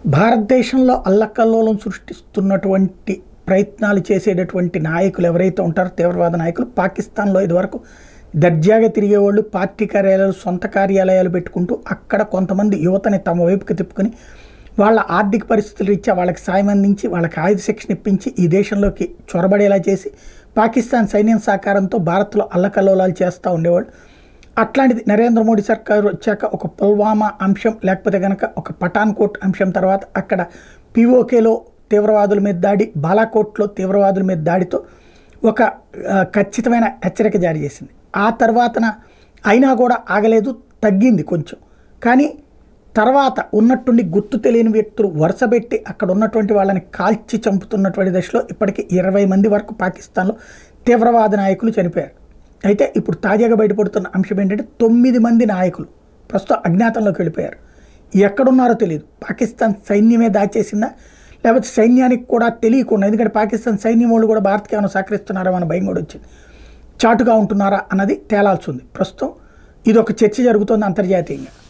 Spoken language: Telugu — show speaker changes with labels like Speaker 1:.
Speaker 1: భారతదేశంలో అల్లకల్లోలం సృష్టిస్తున్నటువంటి ప్రయత్నాలు చేసేటటువంటి నాయకులు ఎవరైతే ఉంటారో తీవ్రవాద నాయకులు పాకిస్తాన్లో ఇదివరకు దర్జాగా తిరిగేవాళ్ళు పార్టీ కార్యాలయాలు సొంత కార్యాలయాలు పెట్టుకుంటూ అక్కడ కొంతమంది యువతని తమ వైపుకి తిప్పుకొని వాళ్ళ ఆర్థిక పరిస్థితులు రీత్యా వాళ్ళకి సాయం అందించి వాళ్ళకి ఆయుధ శిక్షణ ఇప్పించి ఈ దేశంలోకి చొరబడేలా చేసి పాకిస్తాన్ సైన్యం సహకారంతో భారత్లో అల్లకల్లోలాలు చేస్తూ ఉండేవాళ్ళు అట్లాంటిది నరేంద్ర మోడీ సర్కారు వచ్చాక ఒక పుల్వామా అంశం లేకపోతే కనుక ఒక పఠాన్కోట్ అంశం తర్వాత అక్కడ పీఓకేలో తీవ్రవాదుల మీద దాడి బాలాకోట్లో తీవ్రవాదుల మీద దాడితో ఒక ఆ, ఖచ్చితమైన హెచ్చరిక జారీ చేసింది ఆ తర్వాతన అయినా కూడా ఆగలేదు తగ్గింది కొంచెం కానీ తర్వాత ఉన్నట్టుండి గుర్తు తెలియని వ్యక్తులు వరుసపెట్టి అక్కడ ఉన్నటువంటి వాళ్ళని కాల్చి చంపుతున్నటువంటి దశలో ఇప్పటికీ ఇరవై మంది వరకు పాకిస్తాన్లో తీవ్రవాద నాయకులు చనిపోయారు అయితే ఇప్పుడు తాజాగా బయటపడుతున్న అంశం ఏంటంటే తొమ్మిది మంది నాయకులు ప్రస్తుతం అజ్ఞాతంలోకి వెళ్ళిపోయారు ఎక్కడున్నారో తెలియదు పాకిస్తాన్ సైన్యమే దాచేసిందా లేకపోతే సైన్యానికి కూడా తెలియకుండా ఎందుకంటే పాకిస్తాన్ సైన్యం వాళ్ళు కూడా భారత్కి ఏమైనా సహకరిస్తున్నారా అన్న భయం కూడా వచ్చింది చాటుగా ఉంటున్నారా అన్నది తేలాల్సి ఉంది ప్రస్తుతం ఇది ఒక చర్చ జరుగుతోంది అంతర్జాతీయంగా